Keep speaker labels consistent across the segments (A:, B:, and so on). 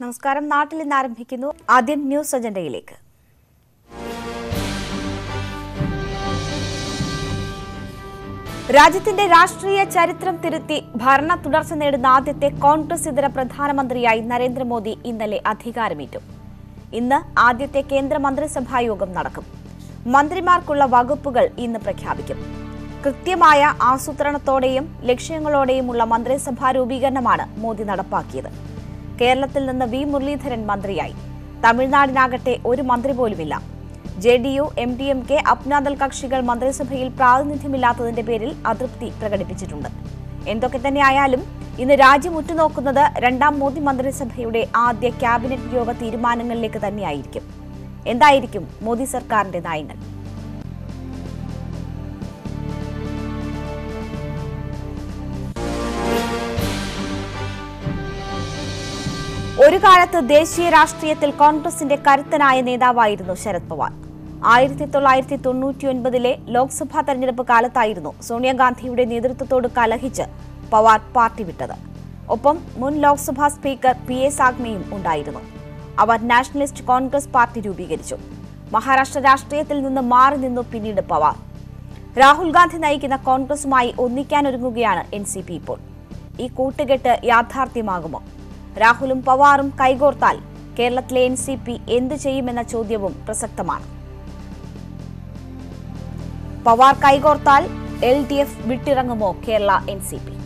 A: നമസ്കാരം നാട്ടിൽ ഇന്ന് ആരംഭിക്കുന്നു ആദ്യം ന്യൂസ് അജണ്ടയിലേക്ക് രാജ്യത്തിന്റെ രാഷ്ട്രീയ ചരിത്രം തിരുത്തി ഭരണ തുടർച്ച നേടുന്ന ആദ്യത്തെ കോൺഗ്രസ് ഇതര പ്രധാനമന്ത്രിയായി നരേന്ദ്രമോദി ഇന്നലെ അധികാരമേറ്റു ഇന്ന് ആദ്യത്തെ കേന്ദ്ര മന്ത്രിസഭാ യോഗം നടക്കും മന്ത്രിമാർക്കുള്ള വകുപ്പുകൾ ഇന്ന് പ്രഖ്യാപിക്കും കൃത്യമായ ആസൂത്രണത്തോടെയും ലക്ഷ്യങ്ങളോടെയുമുള്ള മന്ത്രിസഭാ രൂപീകരണമാണ് മോദി നടപ്പാക്കിയത് കേരളത്തിൽ നിന്ന് വി മുരളീധരൻ മന്ത്രിയായി തമിഴ്നാടിനാകട്ടെ ഒരു മന്ത്രി പോലുമില്ല J D U M D M K Apna Dal കക്ഷികൾ മന്ത്രിസഭയിൽ പ്രാതിനിധ്യമില്ലാത്തതിന്റെ പേരിൽ അതൃപ്തി പ്രകടിപ്പിച്ചിട്ടുണ്ട് എന്തൊക്കെ തന്നെയായാലും ഇന്ന് രാജ്യം ഉറ്റുനോക്കുന്നത് രണ്ടാം മോദി മന്ത്രിസഭയുടെ ആദ്യ ക്യാബിനറ്റ് യോഗ തീരുമാനങ്ങളിലേക്ക് തന്നെയായിരിക്കും എന്തായിരിക്കും മോദി സർക്കാരിന്റെ നയങ്ങൾ ഒരു കാലത്ത് ദേശീയ രാഷ്ട്രീയത്തിൽ കോൺഗ്രസിന്റെ കരുത്തനായ നേതാവായിരുന്നു ശരത് പവാർ ആയിരത്തി തൊള്ളായിരത്തി തൊണ്ണൂറ്റിയൊൻപതിലെ ലോക്സഭാ തെരഞ്ഞെടുപ്പ് കാലത്തായിരുന്നു സോണിയാഗാന്ധിയുടെ നേതൃത്വത്തോട് കലഹിച്ച് പവാർ പാർട്ടി വിട്ടത് ഒപ്പം മുൻ ലോക്സഭാ സ്പീക്കർ പി എ സാഗ്മയും ഉണ്ടായിരുന്നു അവർ നാഷണലിസ്റ്റ് കോൺഗ്രസ് പാർട്ടി രൂപീകരിച്ചു മഹാരാഷ്ട്ര രാഷ്ട്രീയത്തിൽ നിന്ന് മാറി നിന്നു പിന്നീട് പവാർ രാഹുൽ ഗാന്ധി നയിക്കുന്ന കോൺഗ്രസുമായി ഒന്നിക്കാനൊരുങ്ങുകയാണ് എൻ സി പി ഇപ്പോൾ ഈ കൂട്ടുകെട്ട് യാഥാർത്ഥ്യമാകുമോ രാഹുലും പവാറും കൈകോർത്താൽ കേരളത്തിലെ എൻ സി പി എന്ത് ചെയ്യുമെന്ന ചോദ്യവും പ്രസക്തമാണ് പവാർ കൈകോർത്താൽ എൽ ഡി എഫ് വിട്ടിറങ്ങുമോ Kerala N C P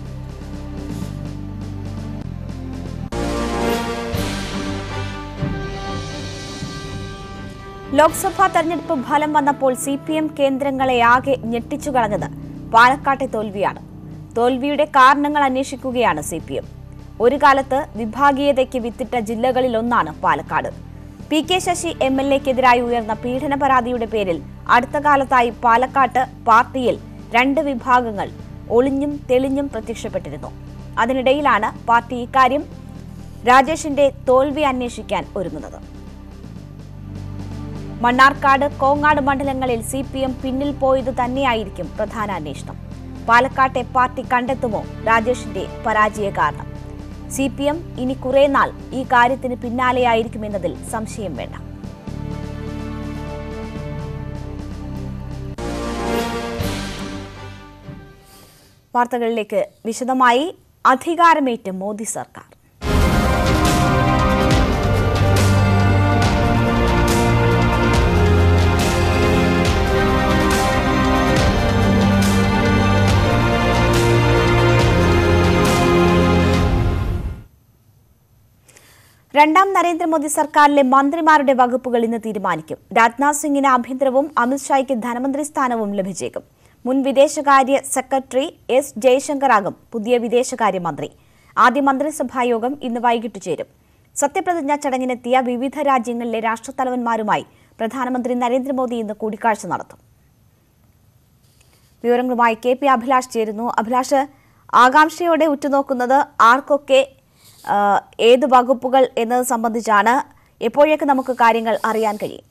A: Lok Sabha തെരഞ്ഞെടുപ്പ് ഫലം വന്നപ്പോൾ സി പി എം കേന്ദ്രങ്ങളെ ആകെ ഞെട്ടിച്ചു കളഞ്ഞത് പാലക്കാട്ടെ തോൽവിയാണ് തോൽവിയുടെ കാരണങ്ങൾ അന്വേഷിക്കുകയാണ് സി പി എം ഒരു കാലത്ത് വിഭാഗീയതയ്ക്ക് വിത്തിട്ട ജില്ലകളിലൊന്നാണ് Palakkad P K Sasi M L എക്കെതിരായി ഉയർന്ന പീഡന പരാതിയുടെ പേരിൽ അടുത്ത കാലത്തായി പാലക്കാട്ട് പാർട്ടിയിൽ രണ്ട് വിഭാഗങ്ങൾ ഒളിഞ്ഞും തെളിഞ്ഞും പ്രത്യക്ഷപ്പെട്ടിരുന്നു അതിനിടയിലാണ് പാർട്ടി ഇക്കാര്യം രാജേഷിന്റെ തോൽവി അന്വേഷിക്കാൻ ഒരുങ്ങുന്നത് മണ്ണാർക്കാട് കോങ്ങാട് മണ്ഡലങ്ങളിൽ സി പി എം പിന്നിൽ പോയത് തന്നെയായിരിക്കും പ്രധാന അന്വേഷണം പാലക്കാട്ടെ പാർട്ടി കണ്ടെത്തുമോ രാജേഷിന്റെ പരാജയ കാരണം സി പി എം ഇനി കുറെ നാൾ ഈ കാര്യത്തിന് പിന്നാലെയായിരിക്കുമെന്നതിൽ സംശയം വേണ്ട വാർത്തകളിലേക്ക് വിശദമായി അധികാരമേറ്റ് മോദി സർക്കാർ രണ്ടാം നരേന്ദ്രമോദി സർക്കാരിലെ മന്ത്രിമാരുടെ വകുപ്പുകൾ ഇന്ന് തീരുമാനിക്കും രാജ്നാഥ് സിംഗിന് ആഭ്യന്തരവും അമിത്ഷായ്ക്ക് ധനമന്ത്രി സ്ഥാനവും ലഭിച്ചേക്കും മുൻ വിദേശകാര്യ സെക്രട്ടറി എസ് ജയശങ്കറാകും പുതിയ വിദേശകാര്യമന്ത്രി ആദ്യ മന്ത്രിസഭാ യോഗം ഇന്ന് വൈകിട്ട് ചേരും സത്യപ്രതിജ്ഞാ ചടങ്ങിനെത്തിയ വിവിധ രാജ്യങ്ങളിലെ രാഷ്ട്രത്തലവന്മാരുമായി പ്രധാനമന്ത്രി നരേന്ദ്രമോദി ഇന്ന് കൂടിക്കാഴ്ച നടത്തും വിവരങ്ങളുമായി കെ പി അഭിലാഷ് ചേരുന്നു അഭിലാഷ് ആകാംക്ഷയോടെ ഉറ്റുനോക്കുന്നത് ആർക്കൊക്കെ ആ, ഏത് വകുപ്പുകൾ എന്നത് സംബന്ധിച്ചാണ് എപ്പോഴേക്ക് നമുക്ക് കാര്യങ്ങൾ അറിയാൻ കഴിയും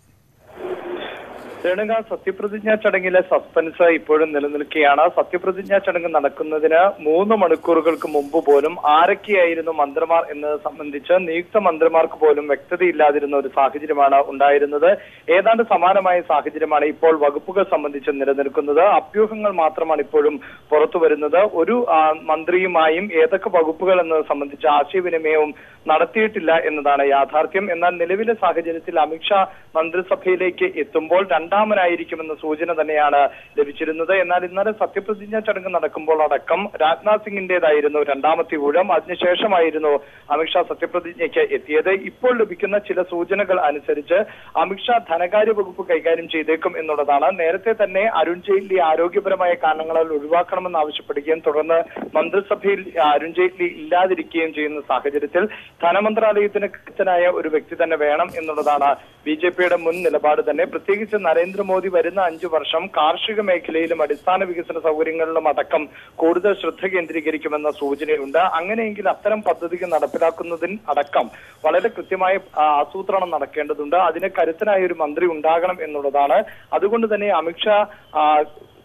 B: രേണുക സത്യപ്രതിജ്ഞാ ചടങ്ങിലെ സസ്പെൻസ് ഇപ്പോഴും നിലനിൽക്കുകയാണ് സത്യപ്രതിജ്ഞാ ചടങ്ങ് നടക്കുന്നതിന് മൂന്ന് മണിക്കൂറുകൾക്ക് മുമ്പ് പോലും ആരൊക്കെയായിരുന്നു മന്ത്രിമാർ എന്നത് സംബന്ധിച്ച് നിയുക്ത മന്ത്രിമാർക്ക് പോലും വ്യക്തതയില്ലാതിരുന്ന ഒരു സാഹചര്യമാണ് ഉണ്ടായിരുന്നത് ഏതാണ്ട് സമാനമായ സാഹചര്യമാണ് ഇപ്പോൾ വകുപ്പുകൾ സംബന്ധിച്ച് നിലനിൽക്കുന്നത് അഭ്യൂഹങ്ങൾ മാത്രമാണ് ഇപ്പോഴും പുറത്തു വരുന്നത് ഒരു ആ, മന്ത്രിയുമായും ഏതൊക്കെ വകുപ്പുകൾ എന്നത് സംബന്ധിച്ച് ആശയവിനിമയവും നടത്തിയിട്ടില്ല എന്നതാണ് യാഥാർത്ഥ്യം എന്നാൽ നിലവിലെ സാഹചര്യത്തിൽ അമിത്ഷാ മന്ത്രിസഭയിലേക്ക് എത്തുമ്പോൾ രണ്ടാമനായിരിക്കുമെന്ന സൂചന തന്നെയാണ് ലഭിച്ചിരുന്നത് എന്നാൽ ഇന്നലെ സത്യപ്രതിജ്ഞാ ചടങ്ങ് നടക്കുമ്പോൾ അടക്കം രാജ്നാഥ് സിംഗിന്റേതായിരുന്നു രണ്ടാമത്തെ ഊഴം അതിനുശേഷമായിരുന്നു അമിത്ഷാ സത്യപ്രതിജ്ഞയ്ക്ക് എത്തിയത് ഇപ്പോൾ ലഭിക്കുന്ന ചില സൂചനകൾ അനുസരിച്ച് അമിത്ഷാ ധനകാര്യ വകുപ്പ് കൈകാര്യം ചെയ്തേക്കും എന്നുള്ളതാണ് നേരത്തെ തന്നെ അരുൺ ജെയ്റ്റ്ലി ആരോഗ്യപരമായ കാരണങ്ങളാൽ ഒഴിവാക്കണമെന്ന് ആവശ്യപ്പെടുകയും തുടർന്ന് മന്ത്രിസഭയിൽ അരുൺ ജെയ്റ്റ്ലി ഇല്ലാതിരിക്കുകയും ചെയ്യുന്ന സാഹചര്യത്തിൽ ധനമന്ത്രാലയത്തിന് കൃത്യനായ ഒരു വ്യക്തി തന്നെ വേണം എന്നുള്ളതാണ് ബി ജെ പിയുടെ മുൻ നിലപാട് തന്നെ പ്രത്യേകിച്ച് നരേന്ദ്രമോദി വരുന്ന അഞ്ചു വർഷം കാർഷിക മേഖലയിലും അടിസ്ഥാന വികസന സൗകര്യങ്ങളിലും അടക്കം കൂടുതൽ ശ്രദ്ധ കേന്ദ്രീകരിക്കുമെന്ന സൂചനയുണ്ട് അങ്ങനെയെങ്കിൽ അത്തരം പദ്ധതികൾ നടപ്പിലാക്കുന്നതിന് അടക്കം വളരെ കൃത്യമായ ആ, ആസൂത്രണം നടക്കേണ്ടതുണ്ട് അതിന് കരുത്തനായ ഒരു മന്ത്രി ഉണ്ടാകണം എന്നുള്ളതാണ് അതുകൊണ്ട് തന്നെ അമിത്ഷാ ആ,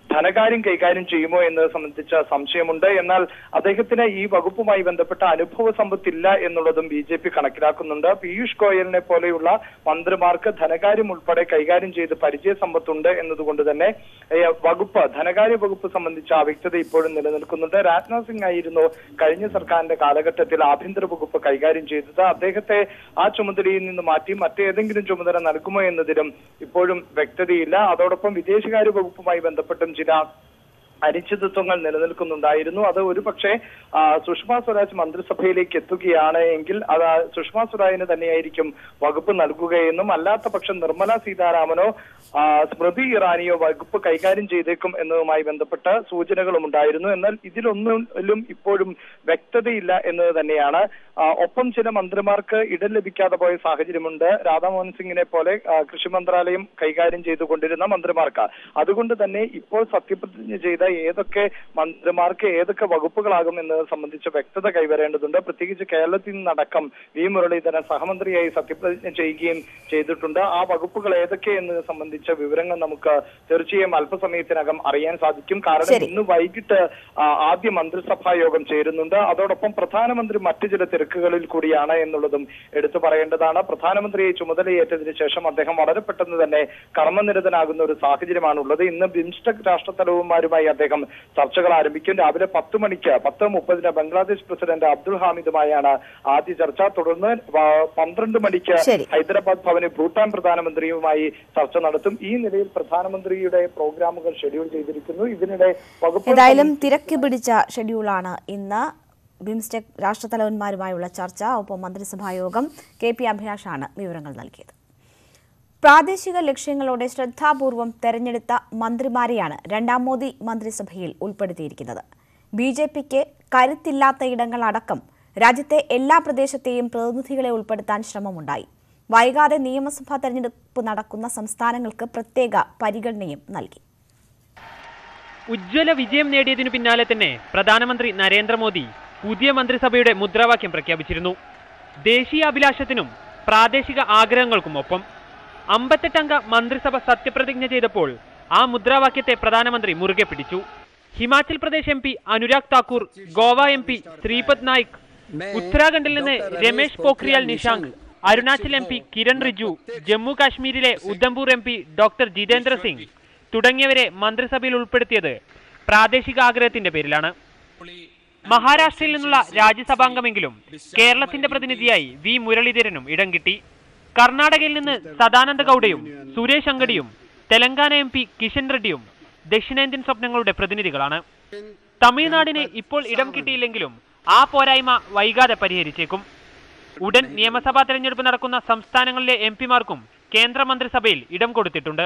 B: ധനകാര്യം കൈകാര്യം ചെയ്യുമോ എന്നത് സംബന്ധിച്ച സംശയമുണ്ട് എന്നാൽ അദ്ദേഹത്തിന് ഈ വകുപ്പുമായി ബന്ധപ്പെട്ട അനുഭവ സമ്പത്തില്ല എന്നുള്ളതും ബി ജെ പി കണക്കിലാക്കുന്നുണ്ട് പീയൂഷ് ഗോയലിനെ പോലെയുള്ള മന്ത്രിമാർക്ക് ധനകാര്യം ഉൾപ്പെടെ കൈകാര്യം ചെയ്ത് പരിചയ സമ്പത്തുണ്ട് എന്നതുകൊണ്ട് തന്നെ ഏഹ്, വകുപ്പ് ധനകാര്യ വകുപ്പ് സംബന്ധിച്ച അവ്യക്തത ഇപ്പോഴും നിലനിൽക്കുന്നുണ്ട് രാജ്നാഥ് സിംഗ് ആയിരുന്നു കഴിഞ്ഞ സർക്കാരിന്റെ കാലഘട്ടത്തിൽ ആഭ്യന്തര വകുപ്പ് കൈകാര്യം ചെയ്തത് അദ്ദേഹത്തെ ആ ചുമതലയിൽ നിന്ന് മാറ്റി മറ്റേതെങ്കിലും ചുമതല നൽകുമോ എന്നതിലും ഇപ്പോഴും വ്യക്തതയില്ല അതോടൊപ്പം വിദേശകാര്യ വകുപ്പുമായി ബന്ധപ്പെട്ടും ചില അനിശ്ചിതത്വങ്ങൾ നിലനിൽക്കുന്നുണ്ടായിരുന്നു അത് ഒരു പക്ഷേ ആ, സുഷമ സ്വരാജ് മന്ത്രിസഭയിലേക്ക് എത്തുകയാണ് എങ്കിൽ അത് ആ സുഷമ സ്വരാജിന് തന്നെയായിരിക്കും വകുപ്പ് നൽകുകയെന്നും അല്ലാത്ത പക്ഷം നിർമ്മല സീതാരാമനോ ആ, സ്മൃതി ഇറാനിയോ വകുപ്പ് കൈകാര്യം ചെയ്തേക്കും എന്നതുമായി ബന്ധപ്പെട്ട് സൂചനകളും ഉണ്ടായിരുന്നു എന്നാൽ ഇതിലൊന്നിലും ഇപ്പോഴും വ്യക്തതയില്ല എന്നത് തന്നെയാണ് ആ, ഒപ്പം ചില മന്ത്രിമാർക്ക് ഇടം ലഭിക്കാതെ പോയ സാഹചര്യമുണ്ട് രാധാമോഹൻ സിംഗിനെ പോലെ ആ, കൃഷി മന്ത്രാലയം കൈകാര്യം ചെയ്തുകൊണ്ടിരുന്ന മന്ത്രിമാർക്ക് അതുകൊണ്ട് തന്നെ ഇപ്പോൾ സത്യപ്രതിജ്ഞ ചെയ്ത ഏതൊക്കെ മന്ത്രിമാർക്ക് ഏതൊക്കെ വകുപ്പുകളാകും എന്നത് സംബന്ധിച്ച് വ്യക്തത കൈവരേണ്ടതുണ്ട് പ്രത്യേകിച്ച് കേരളത്തിൽ നിന്നടക്കം വി മുരളീധരൻ സഹമന്ത്രിയായി സത്യപ്രതിജ്ഞ ചെയ്യുകയും ചെയ്തിട്ടുണ്ട് ആ വകുപ്പുകൾ ഏതൊക്കെ എന്നത് സംബന്ധിച്ച വിവരങ്ങൾ നമുക്ക് തീർച്ചയായും അല്പസമയത്തിനകം അറിയാൻ സാധിക്കും കാരണം
A: ശരി.
B: ഇന്ന് വൈകിട്ട് ആ, ആദ്യ മന്ത്രിസഭാ യോഗം ചേരുന്നുണ്ട് അതോടൊപ്പം പ്രധാനമന്ത്രി മറ്റു ചില തിരക്കുകളിൽ കൂടിയാണ് എന്നുള്ളതും എടുത്തു പറയേണ്ടതാണ് പ്രധാനമന്ത്രിയെ ചുമതലയേറ്റതിനു ശേഷം അദ്ദേഹം വളരെ പെട്ടെന്ന് തന്നെ കർമ്മനിരതനാകുന്ന ഒരു സാഹചര്യമാണുള്ളത് ഇന്ന് ബിംസ്റ്റെക് രാഷ്ട്രത്തലവന്മാരുമായി അദ്ദേഹം ചർച്ചകൾ ആരംഭിക്കും രാവിലെ പത്ത് മണിക്ക് പത്ത് മുപ്പതിന് ബംഗ്ലാദേശ് പ്രസിഡന്റ് അബ്ദുൾ ഹാമിദുമായാണ് ആദ്യ ചർച്ച തുടർന്ന് വ- പന്ത്രണ്ട് മണിക്ക്
A: ശരി.
B: ഹൈദരാബാദ് ഭവനിൽ ഭൂട്ടാൻ പ്രധാനമന്ത്രിയുമായി ചർച്ച നടത്തും ഈ നിലയിൽ പ്രധാനമന്ത്രിയുടെ പ്രോഗ്രാമുകൾ ഷെഡ്യൂൾ ചെയ്തിരിക്കുന്നു ഇതിനിടെ വകുപ്പ്
A: ഏതായാലും തിരക്ക് പിടിച്ച ഷെഡ്യൂളാണ് ഇന്ന് ബിംസ്റ്റെക് രാഷ്ട്രത്തലവന്മാരുമായുള്ള ചർച്ച ഒപ്പം മന്ത്രിസഭാ യോഗം കെ പി അഭിലാഷാണ് വിവരങ്ങൾ നൽകിയത് പ്രാദേശിക ലക്ഷ്യങ്ങളോടെ ശ്രദ്ധാപൂർവം തെരഞ്ഞെടുത്ത മന്ത്രിമാരെയാണ് രണ്ടാം മോദി മന്ത്രിസഭയിൽ ഉൾപ്പെടുത്തിയിരിക്കുന്നത് ബി ജെ പിക്ക് കരുത്തില്ലാത്ത ഇടങ്ങളടക്കം രാജ്യത്തെ എല്ലാ പ്രദേശത്തെയും പ്രതിനിധികളെ ഉൾപ്പെടുത്താൻ ശ്രമമുണ്ടായി വൈകാതെ നിയമസഭാ തെരഞ്ഞെടുപ്പ് നടക്കുന്ന സംസ്ഥാനങ്ങൾക്ക് പ്രത്യേക പരിഗണനയും നൽകി
C: ഉജ്ജ്വല വിജയം നേടിയതിനു പിന്നാലെ തന്നെ പ്രധാനമന്ത്രി നരേന്ദ്രമോദി പുതിയ മന്ത്രിസഭയുടെ മുദ്രാവാക്യം പ്രഖ്യാപിച്ചിരുന്നു ദേശീയ അഭിലാഷത്തിനും പ്രാദേശിക ആഗ്രഹങ്ങൾക്കും ഒപ്പം അമ്പത്തെട്ടംഗ മന്ത്രിസഭ സത്യപ്രതിജ്ഞ ചെയ്തപ്പോൾ ആ മുദ്രാവാക്യത്തെ പ്രധാനമന്ത്രി മുറുകെ പിടിച്ചു Himachal Pradesh M P Anurag Thakur Goa M P Shripad Naik ഉത്തരാഖണ്ഡിൽ നിന്ന് രമേശ് പോഖ്രിയാൽ നിഷാങ്ക് അരുണാചൽ എം പി കിരൺ റിജു ജമ്മു കാശ്മീരിലെ Udhampur M P doctor Jitendra Singh തുടങ്ങിയവരെ മന്ത്രിസഭയിൽ ഉൾപ്പെടുത്തിയത് പ്രാദേശിക ആഗ്രഹത്തിന്റെ പേരിലാണ് മഹാരാഷ്ട്രയിൽ നിന്നുള്ള രാജ്യസഭാംഗമെങ്കിലും കേരളത്തിന്റെ പ്രതിനിധിയായി വി മുരളീധരനും ഇടം കിട്ടി കർണാടകയിൽ നിന്ന് സദാനന്ദ ഗൌഡയും സുരേഷ് അങ്കടിയും തെലങ്കാന എം പി കിഷൻ റെഡ്ഡിയും ദക്ഷിണേന്ത്യൻ സ്വപ്നങ്ങളുടെ പ്രതിനിധികളാണ് തമിഴ്നാടിന് ഇപ്പോൾ ഇടം കിട്ടിയില്ലെങ്കിലും ആ പോരായ്മ വൈകാതെ പരിഹരിച്ചേക്കും ഉടൻ നിയമസഭാ തെരഞ്ഞെടുപ്പ് നടക്കുന്ന സംസ്ഥാനങ്ങളിലെ എം പിമാർക്കും കേന്ദ്രമന്ത്രിസഭയിൽ ഇടം കൊടുത്തിട്ടുണ്ട്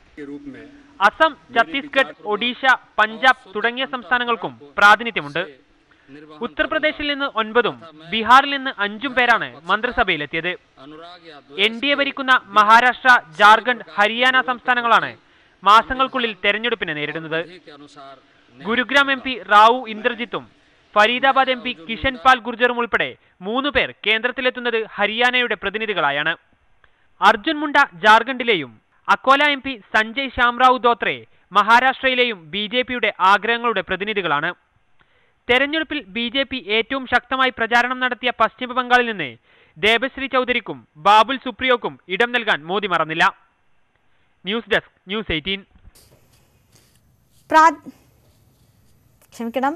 C: അസം ഛത്തീസ്ഗഡ് ഒഡീഷ പഞ്ചാബ് തുടങ്ങിയ സംസ്ഥാനങ്ങൾക്കും പ്രാതിനിധ്യമുണ്ട് ഉത്തർപ്രദേശിൽ നിന്ന് ഒൻപതും ബീഹാറിൽ നിന്ന് അഞ്ചും പേരാണ് മന്ത്രിസഭയിലെത്തിയത് എൻ ഡി എ ഭരിക്കുന്ന മഹാരാഷ്ട്ര ജാർഖണ്ഡ് ഹരിയാന സംസ്ഥാനങ്ങളാണ് മാസങ്ങൾക്കുള്ളിൽ തെരഞ്ഞെടുപ്പിനെ നേരിടുന്നത് ഗുരുഗ്രാം എം പി റാവു ഇന്ദ്രജിത്തും ഫരീദാബാദ് എം പി കിഷൻ പാൽ ഗുർജറും ഉൾപ്പെടെ മൂന്ന് പേർ കേന്ദ്രത്തിലെത്തുന്നത് ഹരിയാനയുടെ പ്രതിനിധികളായാണ് അർജുൻ മുണ്ട ജാർഖണ്ഡിലെയും അക്കോല എം പി സഞ്ജയ് ശ്യാംറാവു ദോത്രെ മഹാരാഷ്ട്രയിലെയും ബി ജെ പിയുടെ ആഗ്രഹങ്ങളുടെ പ്രതിനിധികളാണ് തെരഞ്ഞെടുപ്പിൽ ബി ജെ പി ഏറ്റവും ശക്തമായി പ്രചാരണം നടത്തിയ പശ്ചിമ ബംഗാളിൽ നിന്ന് ദേബശ്രീ ചൗധരിക്കും ബാബുൽ സുപ്രിയോക്കും ഇടം നൽകാൻ മോദി മറന്നില്ല ന്യൂസ് ഡെസ്ക് ന്യൂസ് എയ്റ്റീൻ
A: പ്രാ- ക്ഷമിക്കണം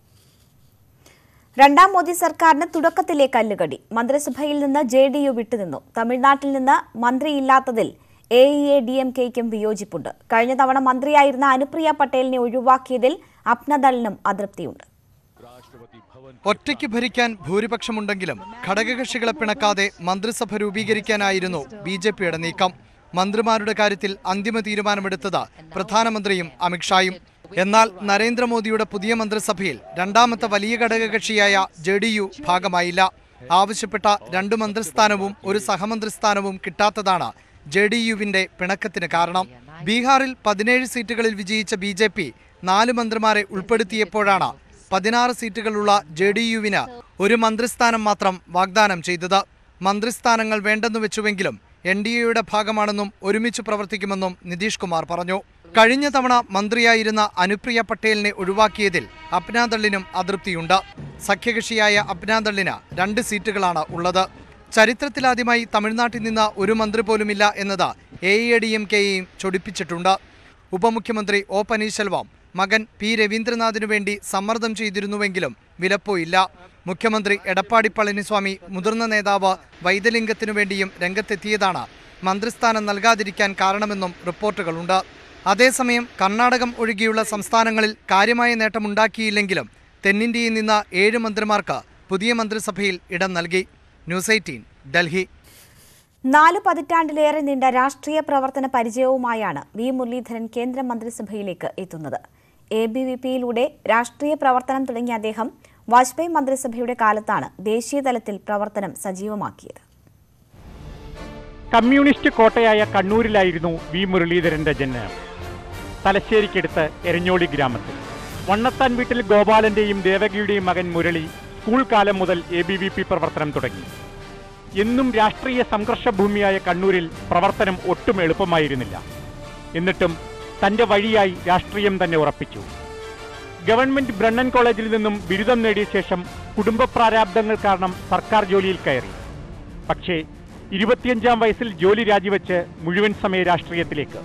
A: രണ്ടാം മോദി സർക്കാരിന് തുടക്കത്തിലെ കല്ലുകടി മന്ത്രിസഭയിൽ നിന്ന് ജെ ഡി യു വിട്ടുനിന്നു തമിഴ്നാട്ടിൽ നിന്ന് മന്ത്രിയില്ലാത്തതിൽ A I A D M കെയ്ക്കും വിയോജിപ്പുണ്ട് കഴിഞ്ഞ തവണ മന്ത്രിയായിരുന്ന അനുപ്രിയ പട്ടേലിനെ ഒഴിവാക്കിയതിൽ അപ്നദളിനും അതൃപ്തിയുണ്ട്
D: ഒറ്റയ്ക്ക് ഭരിക്കാൻ ഭൂരിപക്ഷമുണ്ടെങ്കിലും ഘടകകക്ഷികളെ പിണക്കാതെ മന്ത്രിസഭ രൂപീകരിക്കാനായിരുന്നു ബി ജെ പിയുടെ നീക്കം മന്ത്രിമാരുടെ കാര്യത്തിൽ അന്തിമ തീരുമാനമെടുത്തത് പ്രധാനമന്ത്രിയും അമിത്ഷായും എന്നാൽ നരേന്ദ്രമോദിയുടെ പുതിയ മന്ത്രിസഭയിൽ രണ്ടാമത്തെ വലിയ ഘടകകക്ഷിയായ ജെ ഡി യു ഭാഗമായില്ല ആവശ്യപ്പെട്ട രണ്ട് മന്ത്രിസ്ഥാനവും ഒരു സഹമന്ത്രിസ്ഥാനവും കിട്ടാത്തതാണ് ജെ ഡി യുവിന്റെ പിണക്കത്തിന് കാരണം ബീഹാറിൽ പതിനേഴ് സീറ്റുകളിൽ വിജയിച്ച ബി ജെ പി നാല് മന്ത്രിമാരെ ഉൾപ്പെടുത്തിയപ്പോഴാണ് പതിനാറ് സീറ്റുകളുള്ള ജെ ഡി യുവിന് ഒരു മന്ത്രിസ്ഥാനം മാത്രം വാഗ്ദാനം ചെയ്തത് മന്ത്രിസ്ഥാനങ്ങൾ വേണ്ടെന്ന് വെച്ചുവെങ്കിലും എൻ ഡി എയുടെ ഭാഗമാണെന്നും ഒരുമിച്ച് പ്രവർത്തിക്കുമെന്നും നിതീഷ് കുമാർ പറഞ്ഞു കഴിഞ്ഞ തവണ മന്ത്രിയായിരുന്ന അനുപ്രിയ പട്ടേലിനെ ഒഴിവാക്കിയതിൽ അപ്നാദളിനും അതൃപ്തിയുണ്ട് സഖ്യകക്ഷിയായ അപ്നാദളിന് രണ്ട് സീറ്റുകളാണ് ഉള്ളത് ചരിത്രത്തിലാദ്യമായി തമിഴ്നാട്ടിൽ നിന്ന് ഒരു മന്ത്രി പോലുമില്ല എന്നത് എ ഐ ഡി എം കെയെയും ചൊടിപ്പിച്ചിട്ടുണ്ട് ഉപമുഖ്യമന്ത്രി ഒ പനീർശെൽവം മകൻ പി രവീന്ദ്രനാഥിനു വേണ്ടി സമ്മർദ്ദം ചെയ്തിരുന്നുവെങ്കിലും വിലപ്പോയില്ല മുഖ്യമന്ത്രി എടപ്പാടി പളനിസ്വാമി മുതിർന്ന നേതാവ് വൈദ്യലിംഗത്തിനു വേണ്ടിയും രംഗത്തെത്തിയതാണ് മന്ത്രിസ്ഥാനം നൽകാതിരിക്കാൻ കാരണമെന്നും റിപ്പോർട്ടുകളുണ്ട് അതേസമയം കർണാടകം ഒഴികെയുള്ള സംസ്ഥാനങ്ങളിൽ കാര്യമായ നേട്ടമുണ്ടാക്കിയില്ലെങ്കിലും തെന്നിന്ത്യയിൽ നിന്ന് ഏഴ് മന്ത്രിമാർക്ക് പുതിയ മന്ത്രിസഭയിൽ ഇടം നൽകി ന്യൂസ് എയ്റ്റീൻ ഡൽഹി
A: നാല് പതിറ്റാണ്ടിലേറെ നീണ്ട രാഷ്ട്രീയ പ്രവർത്തന പരിചയവുമായാണ് വി മുരളീധരൻ കേന്ദ്ര മന്ത്രിസഭയിലേക്ക് എത്തുന്നത് എ ബി വി പിയിലൂടെ രാഷ്ട്രീയ പ്രവർത്തനം തുടങ്ങിയ അദ്ദേഹം വാജ്പേയി മന്ത്രിസഭയുടെ കാലത്താണ് ദേശീയ തലത്തിൽ പ്രവർത്തനം സജീവമാക്കിയത്
C: കമ്മ്യൂണിസ്റ്റ് കോട്ടയായ കണ്ണൂരിലായിരുന്നു വി മുരളീധരന്റെ ജനനം തലശ്ശേരിക്കടുത്ത് എരഞ്ഞോളി ഗ്രാമത്തിൽ വണ്ണത്താൻ വീട്ടിൽ ഗോപാലന്റെയും ദേവകിയുടെയും മകൻ മുരളി സ്കൂൾ കാലം മുതൽ എ ബി വി പി പ്രവർത്തനം തുടങ്ങി എന്നും രാഷ്ട്രീയ സംഘർഷഭൂമിയായ കണ്ണൂരിൽ പ്രവർത്തനം ഒട്ടും എളുപ്പമായിരുന്നില്ല എന്നിട്ടും തന്റെ വഴിയായി രാഷ്ട്രീയം തന്നെ ഉറപ്പിച്ചു ഗവൺമെന്റ് ബ്രണ്ണൻ കോളേജിൽ നിന്നും ബിരുദം നേടിയ ശേഷം കുടുംബ പ്രാരാബ്ദങ്ങൾ കാരണം സർക്കാർ ജോലിയിൽ കയറി പക്ഷേ ഇരുപത്തിയഞ്ചാം വയസ്സിൽ ജോലി രാജിവെച്ച് മുഴുവൻ സമയ രാഷ്ട്രീയത്തിലേക്ക്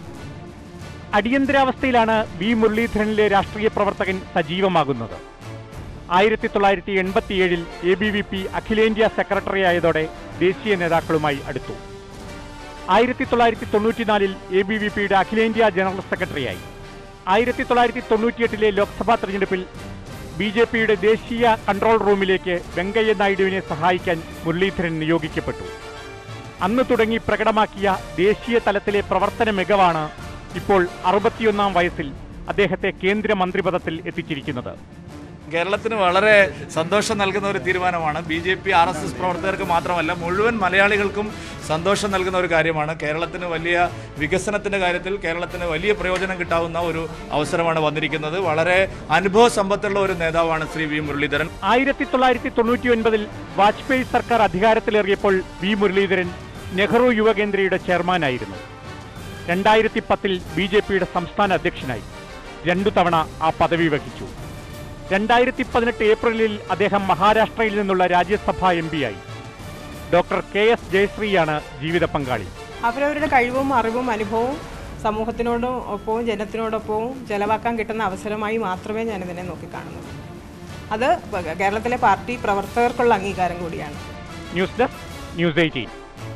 C: അടിയന്തരാവസ്ഥയിലാണ് വി മുരളീധരനിലെ രാഷ്ട്രീയ പ്രവർത്തകൻ സജീവമാകുന്നത് ആയിരത്തി തൊള്ളായിരത്തി എൺപത്തിയേഴിൽ എ ബി വി പി അഖിലേന്ത്യാ സെക്രട്ടറി ആയതോടെ ദേശീയ നേതാക്കളുമായി അടുത്തു ആയിരത്തി തൊള്ളായിരത്തി തൊണ്ണൂറ്റിനാലിൽ എ ബി വി പിയുടെ അഖിലേന്ത്യാ ജനറൽ സെക്രട്ടറിയായി ആയിരത്തി തൊള്ളായിരത്തി തൊണ്ണൂറ്റിയെട്ടിലെ ലോക്സഭാ തെരഞ്ഞെടുപ്പിൽ ബി ജെ പിയുടെ ദേശീയ കൺട്രോൾ റൂമിലേക്ക് വെങ്കയ്യ നായിഡുവിനെ സഹായിക്കാൻ മുരളീധരൻ നിയോഗിക്കപ്പെട്ടു അന്ന് തുടങ്ങി പ്രകടമാക്കിയ ദേശീയ തലത്തിലെ പ്രവർത്തന മികവാണ് ഇപ്പോൾ അറുപത്തിയൊന്നാം വയസ്സിൽ അദ്ദേഹത്തെ കേന്ദ്ര മന്ത്രിപദത്തിൽ എത്തിച്ചിരിക്കുന്നത്
E: കേരളത്തിന് വളരെ സന്തോഷം നൽകുന്ന ഒരു തീരുമാനമാണ് B J P R S S പ്രവർത്തകർക്ക് മാത്രമല്ല മുഴുവൻ മലയാളികൾക്കും സന്തോഷം നൽകുന്ന ഒരു കാര്യമാണ് കേരളത്തിന് വലിയ വികസനത്തിൻ്റെ കാര്യത്തിൽ കേരളത്തിന് വലിയ പ്രയോജനം കിട്ടാവുന്ന ഒരു അവസരമാണ് വന്നിരിക്കുന്നത് വളരെ അനുഭവ സമ്പത്തുള്ള ഒരു നേതാവാണ് ശ്രീ വി മുരളീധരൻ
C: ആയിരത്തി തൊള്ളായിരത്തി തൊണ്ണൂറ്റി ഒൻപതിൽ വാജ്പേയി സർക്കാർ അധികാരത്തിലേറിയപ്പോൾ വി മുരളീധരൻ നെഹ്റു യുവകേന്ദ്രയുടെ ചെയർമാനായിരുന്നു രണ്ടായിരത്തി പത്തിൽ ബി ജെ പിയുടെ സംസ്ഥാന അധ്യക്ഷനായി രണ്ടു തവണ ആ പദവി വഹിച്ചു രണ്ടായിരത്തി പതിനെട്ട് ഏപ്രിലിൽ അദ്ദേഹം മഹാരാഷ്ട്രയിൽ നിന്നുള്ള രാജ്യസഭാ എം പിയായി ഡോക്ടർ കെ എസ് ജയശ്രീയാണ് ജീവിത പങ്കാളി
F: അവരവരുടെ കഴിവും അറിവും അനുഭവവും സമൂഹത്തിനോടും ഒപ്പവും ജനത്തിനോടൊപ്പവും ചെലവാക്കാൻ കിട്ടുന്ന അവസരമായി മാത്രമേ ഞാനിതിനെ നോക്കിക്കാണുന്നുള്ളൂ അത് കേരളത്തിലെ പാർട്ടി പ്രവർത്തകർക്കുള്ള അംഗീകാരം കൂടിയാണ്
C: ന്യൂസ് ഡെസ്ക് ന്യൂസ് എയ്റ്റീൻ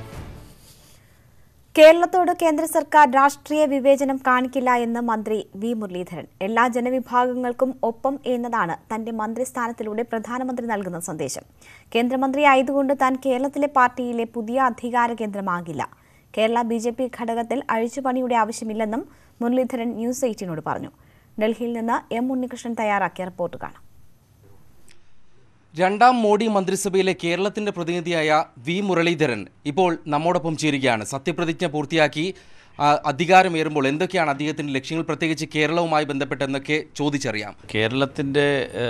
A: കേരളത്തോട് കേന്ദ്ര സർക്കാർ രാഷ്ട്രീയ വിവേചനം കാണിക്കില്ല എന്ന് മന്ത്രി വി മുരളീധരൻ എല്ലാ ജനവിഭാഗങ്ങൾക്കും ഒപ്പം എന്നതാണ് തന്റെ മന്ത്രിസ്ഥാനത്തിലൂടെ പ്രധാനമന്ത്രി നൽകുന്ന സന്ദേശം കേന്ദ്രമന്ത്രി ആയതുകൊണ്ട് താൻ കേരളത്തിലെ പാർട്ടിയിലെ പുതിയ അധികാര കേന്ദ്രമാകില്ല കേരള ബി ജെ പി ഘടകത്തിൽ അഴിച്ചുപണിയുടെ ആവശ്യമില്ലെന്നും മുരളീധരൻ ന്യൂസ് എയ്റ്റീനോട് പറഞ്ഞു ഡൽഹിയിൽ നിന്ന് എം ഉണ്ണികൃഷ്ണൻ തയ്യാറാക്കിയ റിപ്പോർട്ട് കാണാം
G: രണ്ടാം മോഡി മന്ത്രിസഭയിലെ കേരളത്തിന്റെ പ്രതിനിധിയായ വി മുരളീധരൻ ഇപ്പോൾ നമ്മോടൊപ്പം ചേരുകയാണ് സത്യപ്രതിജ്ഞ പൂർത്തിയാക്കി ആ, അധികാരമേറുമ്പോൾ എന്തൊക്കെയാണ് അദ്ദേഹത്തിന്റെ ലക്ഷ്യങ്ങൾ പ്രത്യേകിച്ച് കേരളവുമായി ബന്ധപ്പെട്ട് എന്നൊക്കെ ചോദിച്ചറിയാം
H: കേരളത്തിൻ്റെ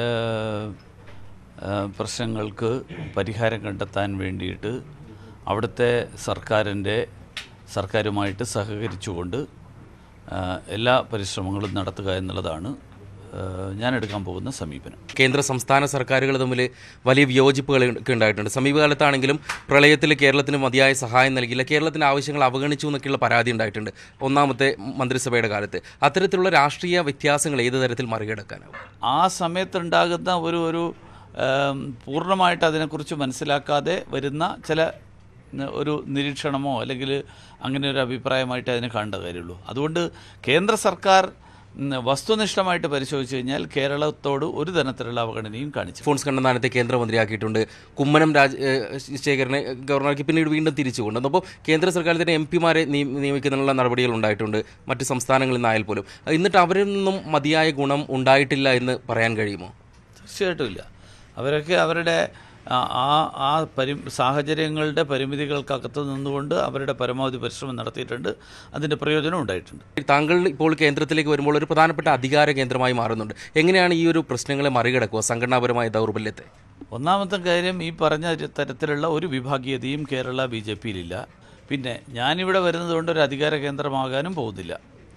H: പ്രശ്നങ്ങൾക്ക് പരിഹാരം കണ്ടെത്താൻ വേണ്ടിയിട്ട് അവിടുത്തെ സർക്കാരിൻ്റെ സർക്കാരുമായിട്ട് സഹകരിച്ചുകൊണ്ട് ആ, എല്ലാ പരിശ്രമങ്ങളും നടത്തുക എന്നുള്ളതാണ് ആ, ഞാൻ എടുക്കാൻ പോകുന്ന സമീപനം
G: കേന്ദ്ര സംസ്ഥാന സർക്കാരുകൾ തമ്മിൽ വലിയ വിയോജിപ്പുകൾ ഒക്കെ ഉണ്ടായിട്ടുണ്ട് സമീപകാലത്താണെങ്കിലും പ്രളയത്തിൽ കേരളത്തിന് മതിയായ സഹായം നൽകിയില്ല കേരളത്തിന്റെ ആവശ്യങ്ങൾ അവഗണിച്ചു എന്നൊക്കെയുള്ള പരാതി ഉണ്ടായിട്ടുണ്ട് ഒന്നാമത്തെ മന്ത്രിസഭയുടെ കാലത്ത് അത്തരത്തിലുള്ള രാഷ്ട്രീയ വ്യത്യാസങ്ങൾ ഏത് തരത്തിൽ മറികടക്കാനാവും
H: ആ സമയത്തുണ്ടാകുന്ന ഒരു ഒരു ആം, പൂർണ്ണമായിട്ട് അതിനെക്കുറിച്ച് മനസ്സിലാക്കാതെ വരുന്ന ചില ന- ഒരു നിരീക്ഷണമോ അല്ലെങ്കിൽ അങ്ങനെ ഒരു അഭിപ്രായമായിട്ട് അതിനെ കാണേണ്ട കാര്യമുള്ളൂ അതുകൊണ്ട് കേന്ദ്ര സർക്കാർ ഉം, വസ്തുനിഷ്ഠമായിട്ട് പരിശോധിച്ച് കഴിഞ്ഞാൽ കേരളത്തോട് ഒരു തരത്തിലുള്ള അവഗണനയും കാണിച്ചു
G: ഫോൺസ് കണ്ണന്താനത്തെ കേന്ദ്രമന്ത്രിയാക്കിയിട്ടുണ്ട് കുമ്മനം രാജ് ഏഹ് ശേഖരനെ ഗവർണർക്ക് പിന്നീട് വീണ്ടും തിരിച്ചു കൊണ്ടുവന്നു അപ്പോൾ കേന്ദ്ര സർക്കാർ തന്നെ എം പിമാരെ നിയമിക്കുന്നതിനുള്ള നടപടികൾ ഉണ്ടായിട്ടുണ്ട് മറ്റ് സംസ്ഥാനങ്ങളിൽ നിന്നായാൽ പോലും എന്നിട്ട് അവരിൽ നിന്നും മതിയായ ഗുണം ഉണ്ടായിട്ടില്ല എന്ന് പറയാൻ കഴിയുമോ
H: തീർച്ചയായിട്ടും ഇല്ല അവരൊക്കെ അവരുടെ ആ- ആ ആ പരി സാഹചര്യങ്ങളുടെ പരിമിതികൾക്കകത്ത് നിന്നുകൊണ്ട് അവരുടെ പരമാവധി പരിശ്രമം നടത്തിയിട്ടുണ്ട് അതിൻ്റെ പ്രയോജനം ഉണ്ടായിട്ടുണ്ട്
G: താങ്കൾ ഇപ്പോൾ കേന്ദ്രത്തിലേക്ക് വരുമ്പോൾ ഒരു പ്രധാനപ്പെട്ട അധികാര കേന്ദ്രമായി മാറുന്നുണ്ട് എങ്ങനെയാണ് ഈ ഒരു പ്രശ്നങ്ങളെ മറികടക്കുക സംഘടനാപരമായ ദൗർബല്യത്തെ
H: ഒന്നാമത്തെ കാര്യം ഈ പറഞ്ഞ ഒരു തരത്തിലുള്ള ഒരു വിഭാഗീയതയും കേരള ബി ജെ പിയിലില്ല പിന്നെ ഞാനിവിടെ വരുന്നതുകൊണ്ട് ഒരു അധികാര കേന്ദ്രമാകാനും പോകുന്നില്ല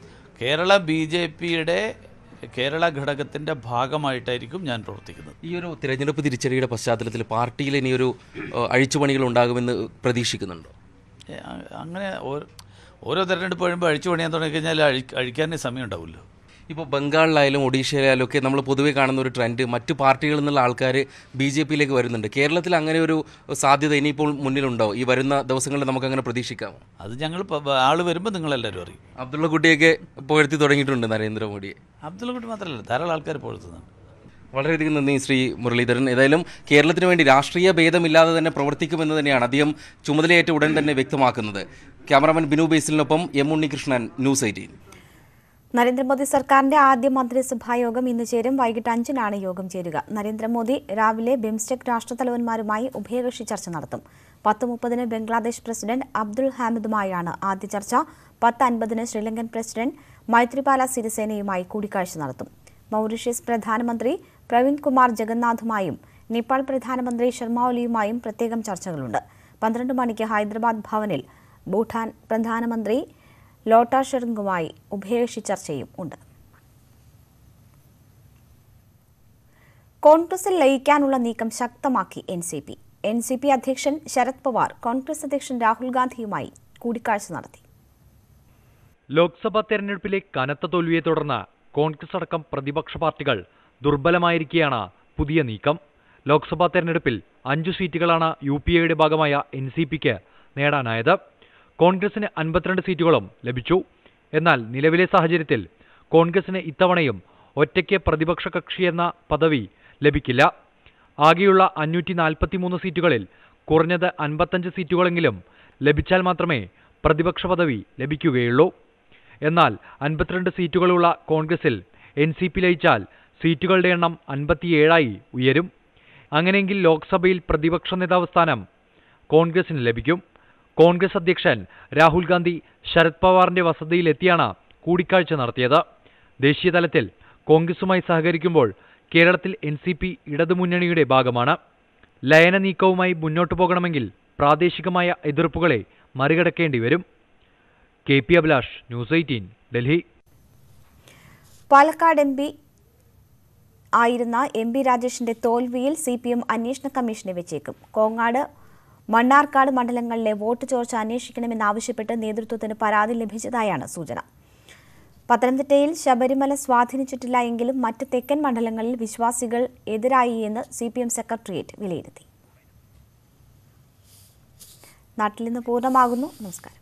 H: കേരള ബി ജെ പിയുടെ കേരള ഘടകത്തിൻ്റെ ഭാഗമായിട്ടായിരിക്കും ഞാൻ പ്രവർത്തിക്കുന്നത്
G: ഈ ഒരു തിരഞ്ഞെടുപ്പ് തിരിച്ചടിയുടെ പശ്ചാത്തലത്തിൽ പാർട്ടിയിൽ ഇനിയൊരു ഏഹ്, അഴിച്ചുപണികൾ ഉണ്ടാകുമെന്ന് പ്രതീക്ഷിക്കുന്നുണ്ടോ
H: ഏ, അ- അങ്ങനെ ഓരോ ഓരോ തിരഞ്ഞെടുപ്പ് കഴിയുമ്പോൾ അഴിച്ചു പണിയാൻ തുടങ്ങിക്കഴിഞ്ഞാൽ അഴി അഴിക്കാനേ സമയം ഉണ്ടാവില്ലോ
G: ഇപ്പോൾ ബംഗാളിലായാലും ഒഡീഷയിലായാലും ഒക്കെ നമ്മൾ പൊതുവെ കാണുന്ന ഒരു ട്രെൻഡ് മറ്റു പാർട്ടികളിൽ നിന്നുള്ള ആൾക്കാർ ബി ജെ പിയിലേക്ക് വരുന്നുണ്ട് കേരളത്തിൽ അങ്ങനെ ഒരു സാധ്യത ഇനിയിപ്പോൾ മുന്നിലുണ്ടോ ഈ വരുന്ന ദിവസങ്ങളിൽ നമുക്ക് അങ്ങനെ പ്രതീക്ഷിക്കാമോ
H: അത് ഞങ്ങൾ ആൾ വരുമ്പോൾ നിങ്ങളെല്ലാവരും അറിയും
G: അബ്ദുള്ള കുട്ടിയൊക്കെ പുകഴ്ത്തി തുടങ്ങിയിട്ടുണ്ട് നരേന്ദ്രമോദിയെ
H: അബ്ദുള്ള മാത്രമല്ല ധാരാളം ആൾക്കാർ പൊഴുത്തുന്നുണ്ട്
G: വളരെയധികം നന്ദി ശ്രീ മുരളീധരൻ ഏതായാലും കേരളത്തിന് വേണ്ടി രാഷ്ട്രീയ ഭേദമില്ലാതെ തന്നെ പ്രവർത്തിക്കുമെന്ന് തന്നെയാണ് അദ്ദേഹം ചുമതലയേറ്റ ഉടൻ തന്നെ വ്യക്തമാക്കുന്നത് ക്യാമറാമാൻ ബിനു ബേസിലിനൊപ്പം M Unnikrishnan news eighteen
A: Narendra Modi സർക്കാരിന്റെ ആദ്യ മന്ത്രിസഭാ യോഗം ഇന്ന് ചേരും വൈകിട്ട് അഞ്ചിനാണ് യോഗം ചേരുക നരേന്ദ്രമോദി രാവിലെ ബിംസ്റ്റെക് രാഷ്ട്രത്തലവന്മാരുമായി ഉഭയകക്ഷി ചർച്ച നടത്തും പത്ത് മുപ്പതിന് ബംഗ്ലാദേശ് പ്രസിഡന്റ് അബ്ദുൾ ഹാമിദുമായാണ് ആദ്യ ചർച്ച പത്ത് അൻപതിന് ശ്രീലങ്കൻ പ്രസിഡന്റ് മൈത്രിപാല സിരിസേനയുമായി കൂടിക്കാഴ്ച നടത്തും മൗറീഷ്യസ് പ്രധാനമന്ത്രി പ്രവീൺ കുമാർ ജഗന്നാഥുമായും നേപ്പാൾ പ്രധാനമന്ത്രി ശർമ്മ ഒലിയുമായും പ്രത്യേകം ചർച്ചകളുണ്ട് പന്ത്രണ്ട് മണിക്ക് ഹൈദരാബാദ് ഭവനിൽ ഭൂട്ടാൻ പ്രധാനമന്ത്രി ലോട്ട ഷെറിംഗുമായി ഉഭയകക്ഷി ചർച്ചയും ഉണ്ട് കോൺഗ്രസിൽ ലയിക്കാനുള്ള നീക്കം ശക്തമാക്കി N C P N C P അധ്യക്ഷൻ ശരത് പവാർ കോൺഗ്രസ് അധ്യക്ഷൻ രാഹുൽ ഗാന്ധിയുമായി കൂടിക്കാഴ്ച നടത്തി
I: ലോക്സഭാ തെരഞ്ഞെടുപ്പിലെ കനത്ത തോൽവിയെ തുടർന്ന് കോൺഗ്രസ് അടക്കം പ്രതിപക്ഷ പാർട്ടികൾ ദുർബലമായിരിക്കെയാണ് പുതിയ നീക്കം ലോക്സഭാ തെരഞ്ഞെടുപ്പിൽ അഞ്ചു സീറ്റുകളാണ് യു പി എയുടെ ഭാഗമായ എൻ സി പിക്ക് നേടാനായത് കോൺഗ്രസിന് അൻപത്തിരണ്ട് സീറ്റുകളും ലഭിച്ചു എന്നാൽ നിലവിലെ സാഹചര്യത്തിൽ കോൺഗ്രസിന് ഇത്തവണയും ഒറ്റയ്ക്ക് പ്രതിപക്ഷ കക്ഷിയെന്ന പദവി ലഭിക്കില്ല ആകെയുള്ള അഞ്ഞൂറ്റി നാൽപ്പത്തിമൂന്ന് സീറ്റുകളിൽ കുറഞ്ഞത് അൻപത്തഞ്ച് സീറ്റുകളെങ്കിലും ലഭിച്ചാൽ മാത്രമേ പ്രതിപക്ഷ പദവി ലഭിക്കുകയുള്ളൂ എന്നാൽ അൻപത്തിരണ്ട് സീറ്റുകളുള്ള കോൺഗ്രസിൽ എൻ സി പി ലയിച്ചാൽ സീറ്റുകളുടെ എണ്ണം അൻപത്തിയേഴായി ഉയരും അങ്ങനെയെങ്കിൽ ലോക്സഭയിൽ പ്രതിപക്ഷ നേതാവ് സ്ഥാനം കോൺഗ്രസിന് ലഭിക്കും കോൺഗ്രസ് അധ്യക്ഷൻ രാഹുൽ ഗാന്ധി ശരത് പവാറിന്റെ വസതിയിലെത്തിയാണ് കൂടിക്കാഴ്ച നടത്തിയത് ദേശീയതലത്തിൽ കോൺഗ്രസുമായി സഹകരിക്കുമ്പോൾ കേരളത്തിൽ എൻ സി പി ഇടതുമുന്നണിയുടെ ഭാഗമാണ് ലയന നീക്കവുമായി മുന്നോട്ടു പോകണമെങ്കിൽ പ്രാദേശികമായ എതിർപ്പുകളെ മറികടക്കേണ്ടി വരും K P Abhilash news eighteen Delhi
A: Palakkad M P ആയിരുന്ന എം പി രാജേഷിന്റെ തോൽവിയിൽ സി പി എം അന്വേഷണ കമ്മീഷനെ വെച്ചേക്കും കോങ്ങാട് മണ്ണാർക്കാട് മണ്ഡലങ്ങളിലെ വോട്ട് ചോർച്ച അന്വേഷിക്കണമെന്നാവശ്യപ്പെട്ട് നേതൃത്വത്തിന് പരാതി ലഭിച്ചതായാണ് സൂചന പത്തനംതിട്ടയിൽ ശബരിമല സ്വാധീനിച്ചിട്ടില്ല എങ്കിലും മറ്റ് തെക്കൻ മണ്ഡലങ്ങളിൽ വിശ്വാസികൾ എതിരായി എന്ന് സി പി എം സെക്രട്ടേറിയറ്റ് വിലയിരുത്തി നാട്ടിൽ നിന്ന് പൂർണ്ണമാകുന്നു നമസ്കാരം